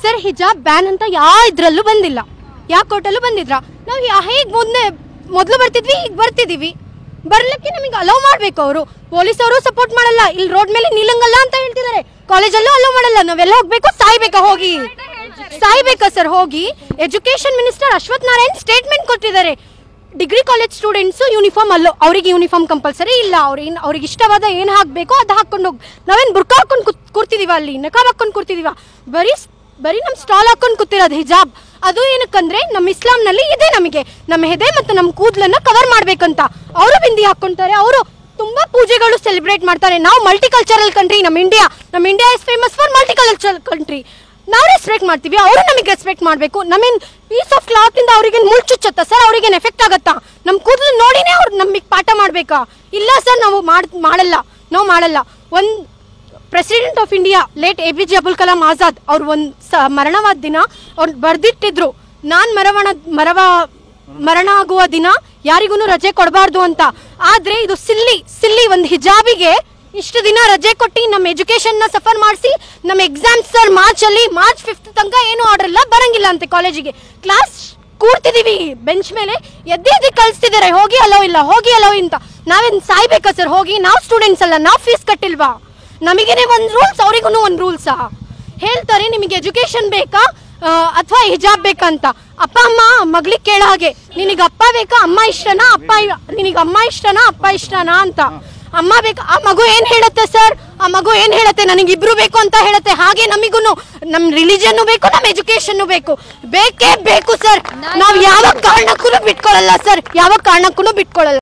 sir ಹಿಜಾಬ್ ban ಅಂತ ಯಾವ ಇದ್ರಲ್ಲೂ ಬಂದಿಲ್ಲ ಯಾವ ಕೋರ್ಟಲ್ಲೂ ಬಂದಿದ್ರ ನಾವು ಹೇಗೆ ಮುಂದೆ ಮೊದಲು ಬರ್ತಿದ್ವಿ ಈಗ ಬರ್ತಿದೀವಿ ಬರ್ಲಿಕ್ಕೆ ನಮಗೆ ಅಲೋ ಮಾಡ್ಬೇಕು ಅವರು ಪೊಲೀಸ್ ಅವರು ಸಪೋರ್ಟ್ ಮಾಡಲ್ಲ ಇಲ್ಲಿ ರೋಡ್ ಮೇಲೆ ನಿಲ್ಲಂಗಲ್ಲ ಅಂತ ಹೇಳ್ತಿದ್ದಾರೆ ಕಾಲೇಜಲ್ಲೂ ಅಲೋ ಮಾಡಲ್ಲ ನಾವೆಲ್ಲ ಹೋಗ್ಬೇಕು ಸಾಯ್ಬೇಕಾ ಹೋಗಿ ಸಾಯ್ಬೇಕಾ ಸರ್ ಹೋಗಿ education minister Ashwath Narayan statement ಕೊಟ್ಟಿದ್ದಾರೆ ಡಿಗ್ರಿ ಕಾಲೇಜ್ ಸ್ಟೂಡೆಂಟ್ಸ್ ಯೂನಿಫಾರ್ಮ್ ಅಲ್ಲೋ ಅವರಿಗೆ ಯೂನಿಫಾರ್ಮ್ ಕಂಪಲ್ಸರಿ ಇಲ್ಲ ಅವ್ರು ಏನು ಅವ್ರಿಗೆ ಇಷ್ಟವಾದ ಏನು ಹಾಕಬೇಕೋ ಅದು ಹಾಕೊಂಡು ಹೋಗಿ ನಾವೇನು ಬುರ್ಕಾ ಹಾಕೊಂಡು ಕೂತ್ ಕೂರ್ತಿದೀವ ಅಲ್ಲಿ ನಕಾಬ್ ಹಾಕೊಂಡು ಕೂರ್ತಿದೀವ ಬರೀ ಸ್- ಬರೀ ನಮ್ಮ ಸ್ಟಾಲ್ ಹಾಕೊಂಡು ಕೂತಿರೋದು ಹಿಜಾಬ್ ಅದು ಏನಕ್ಕಂದ್ರೆ ನಮ್ಮ ಇಸ್ಲಾಂನಲ್ಲಿ ಇದೆ ನಮಗೆ ನಮ್ಮ ಹೆದೆ ಮತ್ತು ನಮ್ಮ ಕೂದಲನ್ನ ಕವರ್ ಮಾಡ್ಬೇಕಂತ ಅವರು ಬಿಂದಿ ಹಾಕೊಂತಾರೆ ಅವರು ತುಂಬಾ ಪೂಜೆಗಳು ಸೆಲೆಬ್ರೇಟ್ ಮಾಡ್ತಾರೆ ನಾವು ಮಲ್ಟಿ ಕಲ್ಚರಲ್ ಕಂಟ್ರಿ ನಮ್ಮ ಇಂಡಿಯಾ ನಮ್ಮ India is famous for multi cultural country ನಾವು ರೆಸ್ಪೆಕ್ಟ್ ಮಾಡ್ತೀವಿ ಅವರು ನಮಗೆ ರೆಸ್ಪೆಕ್ಟ್ ಮಾಡಬೇಕು ನಮೇನ್ ಪೀಸ್ ಆಫ್ ಕ್ಲಾತ್ ಇಂದ ಅವ್ರಿಗೆ ಮುಳ್ಚುಚ್ಚತ್ತ ಸರ್ ಅವ್ರಿಗೆ ಎಫೆಕ್ಟ್ ಆಗತ್ತಾ ನಮ್ಮ ಕೂದಲು ನೋಡಿನೇ ಅವ್ರು ನಮಗೆ ಪಾಠ ಮಾಡಬೇಕಾ ಇಲ್ಲ ಸರ್ ನಾವು ಮಾಡ್ ಮಾಡಲ್ಲ ನಾವು ಮಾಡಲ್ಲ ಒಂದು president of India late A P J Abul Kalam Azad ಅವ್ರು ಒಂದು ಸ ಮರಣವಾದ ದಿನ ಅವ್ರು ಬರ್ದಿಟ್ಟಿದ್ರು ನಾನು ಮರವಣ ಮರವ ಮರಣ ಆಗುವ ದಿನ ಯಾರಿಗೂ ರಜೆ ಕೊಡಬಾರ್ದು ಅಂತ ಆದ್ರೆ ಇದು ಸಿಲ್ಲಿ ಸಿಲ್ಲಿ ಒಂದು ಹಿಜಾಬಿಗೆ ಇಷ್ಟು ದಿನ ರಜೆ ಕೊಟ್ಟು ನಮ್ಮ ಎಜುಕೇಶನ್ ನ ಸಫರ್ ಮಾಡಿಸಿ ನಮ್ಮ ಎಕ್ಸಾಮ್ಸ್ ಸರ್ ಮಾರ್ಚ್ ಅಲ್ಲಿ ಮಾರ್ಚ್ ಫಿಫ್ತ್ ತನಕ ಏನು ಆರ್ಡರ್ ಇಲ್ಲ ಬರಂಗಿಲ್ಲ ಅಂತೆ ಕಾಲೇಜಿಗೆ ಕ್ಲಾಸ್ ಕೂರ್ತಿದೀವಿ ಬೆಂಚ್ ಮೇಲೆ ಎದ್ದೆ ಎದ್ದೆ ಕಳಿಸ್ತಿದ್ದಾರೆ ಹೋಗಿ ಅಲೋ ಇಲ್ಲ ಹೋಗಿ ಅಲೋ ಅಂತ ನಾವೇನ್ ಸಾಯ್ಬೇಕಾ ಸರ್ ಹೋಗಿ ನಾವು ಸ್ಟೂಡೆಂಟ್ಸ್ ಅಲ್ಲ ನಾವು ಫೀಸ್ ಕಟ್ಟಿಲ್ವಾ ನಮಗೇನೆ ಒಂದು ರೂಲ್ಸ್ ಅವರಿಗೂ ಒಂದು ರೂಲ್ಸಾ ಹೇಳ್ತಾರೆ ನಿಮಗೆ ಎಜುಕೇಶನ್ ಬೇಕಾ ಅಥವಾ ಹಿಜಾಬ್ ಬೇಕಾ ಅಂತ ಅಪ್ಪ ಅಮ್ಮ ಮಗಳಿಗೆ ಕೇಳೋ ಹಾಗೆ ನಿನಗೆ ಅಪ್ಪ ಬೇಕಾ ಅಮ್ಮ ಇಷ್ಟನಾ ಅಪ್ಪ ನಿನಗೆ ಅಮ್ಮ ಇಷ್ಟನಾ ಅಪ್ಪ ಇಷ್ಟನಾ ಅಂತ ಅಮ್ಮ ಬೇಕಾ ಆ ಮಗು ಏನ್ ಹೇಳುತ್ತೆ ಸರ್ ಆ ಮಗು ಏನ್ ಹೇಳುತ್ತೆ ನನಗೆ ಇಬ್ರು ಬೇಕು ಅಂತ ಹೇಳುತ್ತೆ ಹಾಗೆ ನಮಿಗೂ ನಮ್ ರಿಲಿಜನ್ ಬೇಕು ನಮ್ ಎಜುಕೇಶನ್ ಬೇಕು ಬೇಕೇ ಬೇಕು ಸರ್ ನಾವ್ ಯಾವ ಕಾರಣಕ್ಕೂ ಬಿಟ್ಕೊಳಲ್ಲ ಸರ್ ಯಾವ ಕಾರಣಕ್ಕೂ ಬಿಟ್ಕೊಳಲ್ಲ